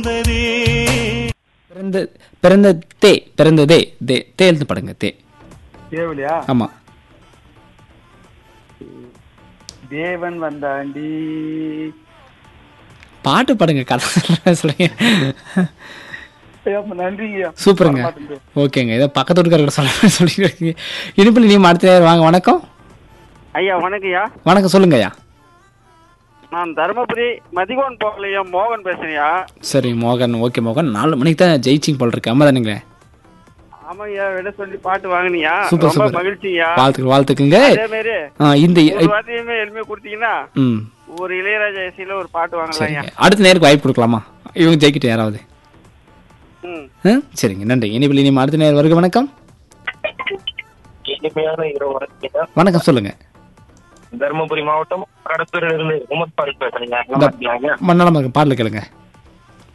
பிறந்த பிறந்த தே பிறந்ததே தே தே எழுத்து படுங்க தே தேவலியா ஆமா தேவன் வந்தாண்டி பாட்டு பாடுங்க கதை சொல்லுங்க ஐயா, அப்ப நன்றிங்கய்யா சூப்பருங்க ஓகேங்க ஏதோ பக்கத்து வீட்டுக்காரர்கிட்ட சொல்ல சொல்லிருக்கீங்க இனிப்பில் நீ அடுத்த நேரம் வாங்க வணக்கம் ஐயா வணக்கம்யா வணக்கம் சொல்லுங்கய்யா நான் தருமபுரி மதிகோன் போகலையா மோகன் பேசுறியா சரி மோகன் ஓகே மோகன் நாலு மணிக்கு தான் ஜெயிச்சிங் போல் இருக்கு அம்மா தானுங்களே ஆமாய்யா விட சொல்லி பாட்டு வாங்கினியா சூப்பர் ரொம்ப சூப்பர் மகிழ்ச்சியா வாழ்த்துக்கு வாழ்த்துக்குங்க அதே மாதிரி ஆ, இந்த ஒரு இப்- வார்த்தையுமே எளிமையா கொடுத்தீங்கன்னா ம் ஒரு இளையராஜா இசையில ஒரு பாட்டு வாங்கலாம் சரிங்க அடுத்த நேருக்கு வாய்ப்பு கொடுக்கலாமா இவங்க ஜெயிக்கிட்டு யாராவது ம் ஆ, சரிங்க நன்றி இனிப்பில் இனிமே அடுத்த நேரம் வருக வணக்கம் இனிமையான இரவு வணக்கம் வணக்கம் சொல்லுங்க தருமபுரி மாவட்டம் கடத்தூரிலிருந்து உமர் பாரிக் பேசுறீங்க நல்லா இருக்கீங்களா? மண்ணாளம் பாடல கேளுங்க